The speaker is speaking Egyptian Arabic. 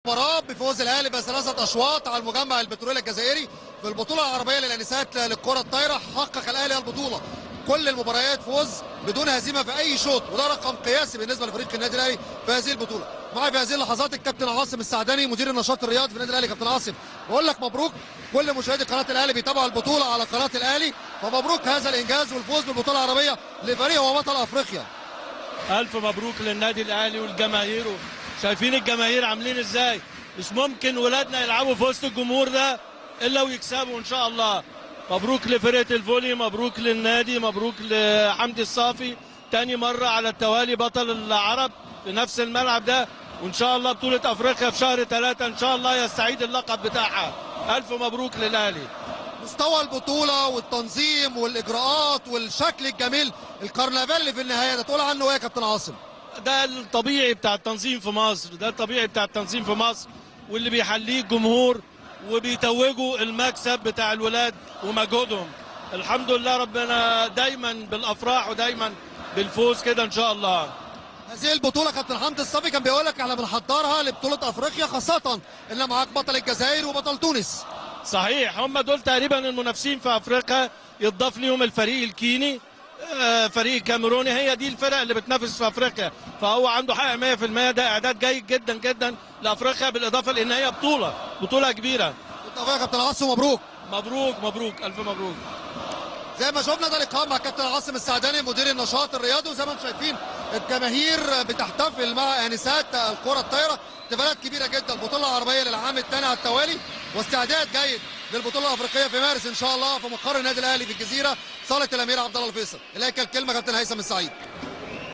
مباراة بفوز الاهلي بثلاثة اشواط على المجمع البترولي الجزائري في البطولة العربية للانسات للكرة الطايرة حقق الاهلي البطولة كل المباريات فوز بدون هزيمة في اي شوط وده رقم قياسي بالنسبة لفريق النادي الاهلي في هذه البطولة معي في هذه اللحظات الكابتن عاصم السعداني مدير النشاط الرياضي في النادي الاهلي كابتن عاصم بقول لك مبروك كل مشاهدي قناة الاهلي بيتابعوا البطولة على قناة الاهلي فمبروك هذا الانجاز والفوز بالبطولة العربية لفريق هو بطل افريقيا الف مبروك للنادي الاهلي والجماهير شايفين الجماهير عاملين ازاي مش ممكن ولادنا يلعبوا في وسط الجمهور ده الا ويكسبوا ان شاء الله مبروك لفرقه الفولي مبروك للنادي مبروك لحمدي الصافي تاني مره على التوالي بطل العرب في نفس الملعب ده وان شاء الله بطوله افريقيا في شهر ثلاثة ان شاء الله يستعيد اللقب بتاعها الف مبروك للاهلي مستوى البطولة والتنظيم والإجراءات والشكل الجميل الكرنفال اللي في النهاية ده تقول عنه إيه يا كابتن عاصم؟ ده الطبيعي بتاع التنظيم في مصر ده الطبيعي بتاع التنظيم في مصر واللي بيحليه الجمهور وبيتوجوا المكسب بتاع الولاد ومجهودهم الحمد لله ربنا دايما بالافراح ودايما بالفوز كده ان شاء الله هذه البطولة كابتن حمدي الصافي كان بيقول لك احنا بنحضرها لبطولة أفريقيا خاصة إن معاك بطل الجزائر وبطل تونس صحيح هم دول تقريبا المنافسين في افريقيا يضاف ليهم الفريق الكيني آه، فريق الكاميروني هي دي الفرق اللي بتنافس في افريقيا فهو عنده حق 100% ده اعداد جيد جدا جدا لافريقيا بالاضافه لان هي بطوله بطوله كبيره بالتوفيق يا كابتن عاصم مبروك مبروك مبروك الف مبروك زي ما شفنا ده لقاء مع كابتن عاصم السعداني مدير النشاط الرياضي وزي ما انتم شايفين الجماهير بتحتفل مع انسات الكره الطايره احتفالات كبيره جدا البطوله العربيه للعام الثاني على التوالي واستعداد جيد للبطوله الافريقيه في مارس ان شاء الله في مقر النادي الاهلي في الجزيره صاله الامير عبد الله الفيصل اليك الكلمه كابتن هيثم السعيد